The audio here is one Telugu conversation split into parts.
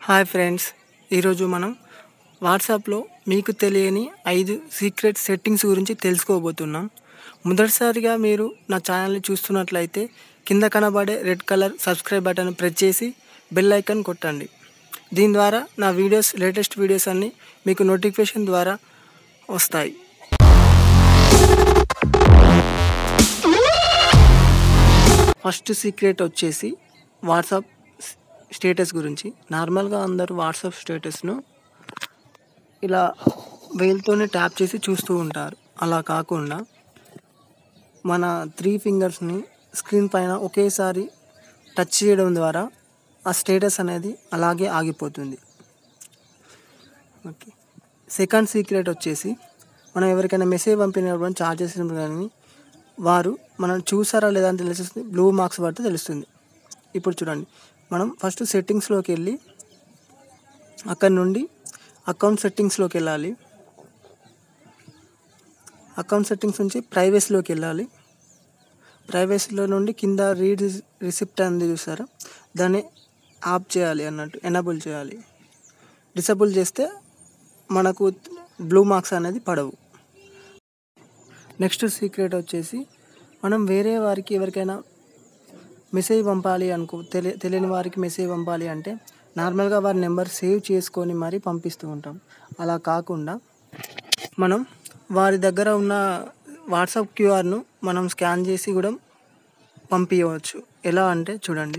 హాయ్ ఫ్రెండ్స్ ఈరోజు మనం వాట్సాప్లో మీకు తెలియని ఐదు సీక్రెట్ సెట్టింగ్స్ గురించి తెలుసుకోబోతున్నాం మొదటిసారిగా మీరు నా ఛానల్ని చూస్తున్నట్లయితే కింద కనబడే red colour subscribe button press చేసి బెల్ ఐకాన్ కొట్టండి దీని ద్వారా నా వీడియోస్ లేటెస్ట్ వీడియోస్ అన్నీ మీకు నోటిఫికేషన్ ద్వారా వస్తాయి ఫస్ట్ సీక్రెట్ వచ్చేసి వాట్సాప్ స్టేటస్ గురించి నార్మల్గా అందరూ వాట్సాప్ స్టేటస్ను ఇలా వేలుతోనే ట్యాప్ చేసి చూస్తూ ఉంటారు అలా కాకుండా మన త్రీ ఫింగర్స్ని స్క్రీన్ పైన ఒకేసారి టచ్ చేయడం ద్వారా ఆ స్టేటస్ అనేది అలాగే ఆగిపోతుంది ఓకే సెకండ్ సీక్రెట్ వచ్చేసి మనం ఎవరికైనా మెసేజ్ పంపినప్పుడు చార్జ్ చేసినప్పుడు కానీ వారు మనం చూసారా లేదా అని తెలుస్తుంది బ్లూ మార్క్స్ పడితే తెలుస్తుంది ఇప్పుడు చూడండి మనం ఫస్ట్ సెట్టింగ్స్లోకి వెళ్ళి అక్కడ నుండి అకౌంట్ సెట్టింగ్స్లోకి వెళ్ళాలి అకౌంట్ సెట్టింగ్స్ నుంచి ప్రైవసీలోకి వెళ్ళాలి ప్రైవసీలో నుండి కింద రీడ్ రిసిప్ట్ అనేది చూసారా దాన్ని ఆఫ్ చేయాలి అన్నట్టు ఎనబుల్ చేయాలి డిసబుల్ చేస్తే మనకు బ్లూ మార్క్స్ అనేది పడవు నెక్స్ట్ సీక్రెట్ వచ్చేసి మనం వేరే వారికి ఎవరికైనా మెసేజ్ పంపాలి అనుకో తెలియ తెలియని వారికి మెసేజ్ పంపాలి అంటే నార్మల్గా వారి నెంబర్ సేవ్ చేసుకొని మరీ పంపిస్తూ ఉంటాం అలా కాకుండా మనం వారి దగ్గర ఉన్న వాట్సాప్ క్యూఆర్ను మనం స్కాన్ చేసి కూడా పంపించవచ్చు ఎలా అంటే చూడండి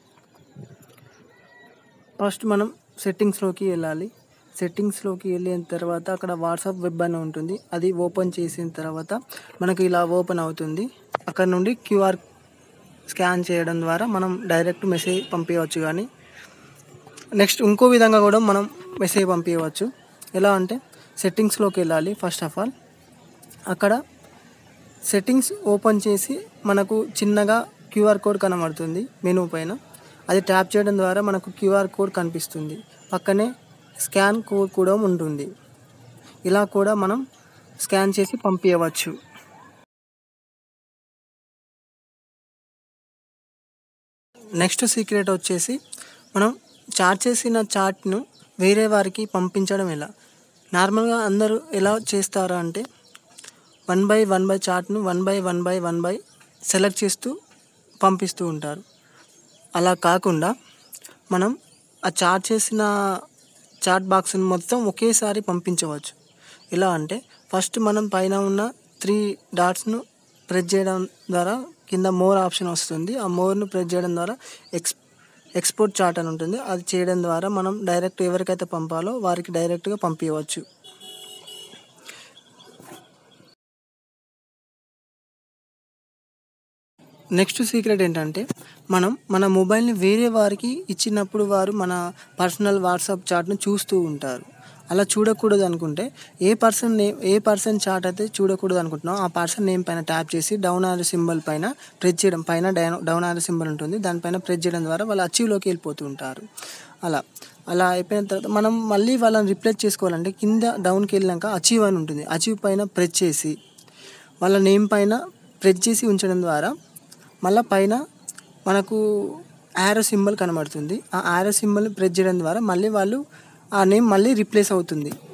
ఫస్ట్ మనం సెట్టింగ్స్లోకి వెళ్ళాలి సెట్టింగ్స్లోకి వెళ్ళిన తర్వాత అక్కడ వాట్సాప్ వెబ్ అని ఉంటుంది అది ఓపెన్ చేసిన తర్వాత మనకు ఇలా ఓపెన్ అవుతుంది అక్కడ నుండి క్యూఆర్ స్కాన్ చేయడం ద్వారా మనం డైరెక్ట్ మెసేజ్ పంపించవచ్చు కానీ నెక్స్ట్ ఇంకో విధంగా కూడా మనం మెసేజ్ పంపించవచ్చు ఎలా అంటే సెట్టింగ్స్లోకి వెళ్ళాలి ఫస్ట్ ఆఫ్ ఆల్ అక్కడ సెట్టింగ్స్ ఓపెన్ చేసి మనకు చిన్నగా క్యూఆర్ కోడ్ కనబడుతుంది మెనూ పైన అది ట్యాప్ చేయడం ద్వారా మనకు క్యూఆర్ కోడ్ కనిపిస్తుంది పక్కనే స్కాన్ కోడ్ కూడా ఉంటుంది ఇలా కూడా మనం స్కాన్ చేసి పంపించవచ్చు నెక్స్ట్ సీక్రెట్ వచ్చేసి మనం చాట్ చేసిన చాట్ను వేరే వారికి పంపించడం ఎలా నార్మల్గా అందరూ ఎలా చేస్తారు అంటే వన్ బై వన్ బై చాట్ను one by one by one by select చేస్తూ పంపిస్తూ ఉంటారు అలా కాకుండా మనం ఆ చాట్ చేసిన చాట్ బాక్స్ని మొత్తం ఒకేసారి పంపించవచ్చు ఎలా అంటే ఫస్ట్ మనం పైన ఉన్న త్రీ డాట్స్ను ప్రెస్ చేయడం ద్వారా కింద మోర్ ఆప్షన్ వస్తుంది ఆ మోర్ను ప్రెస్ చేయడం ద్వారా ఎక్స్ ఎక్స్పోర్ట్ చాట్ అని ఉంటుంది అది చేయడం ద్వారా మనం డైరెక్ట్ ఎవరికైతే పంపాలో వారికి డైరెక్ట్గా పంపించవచ్చు నెక్స్ట్ సీక్రెట్ ఏంటంటే మనం మన మొబైల్ని వేరే వారికి ఇచ్చినప్పుడు వారు మన పర్సనల్ వాట్సాప్ చాట్ను చూస్తూ ఉంటారు అలా చూడకూడదు అనుకుంటే ఏ పర్సన్ నేమ్ ఏ పర్సన్ చాట్ అయితే చూడకూడదు అనుకుంటున్నాం ఆ పర్సన్ నేమ్ పైన ట్యాప్ చేసి డౌన్ ఆర్ సింబల్ పైన ప్రెస్ చేయడం పైన డౌన్ డౌన్ ఆర్ సింబల్ ఉంటుంది దానిపైన ప్రెస్ చేయడం ద్వారా వాళ్ళు అచీవ్లోకి వెళ్ళిపోతూ ఉంటారు అలా అలా అయిపోయిన తర్వాత మనం మళ్ళీ వాళ్ళని రిప్లేస్ చేసుకోవాలంటే కింద డౌన్కి వెళ్ళాక అచీవ్ అని ఉంటుంది అచీవ్ పైన ప్రెస్ చేసి వాళ్ళ నేమ్ పైన ప్రెస్ చేసి ఉంచడం ద్వారా మళ్ళీ పైన మనకు యారో సింబల్ కనబడుతుంది ఆ యారో సింబల్ని ప్రెస్ చేయడం ద్వారా మళ్ళీ వాళ్ళు ఆ నేమ్ మళ్ళీ రిప్లేస్ అవుతుంది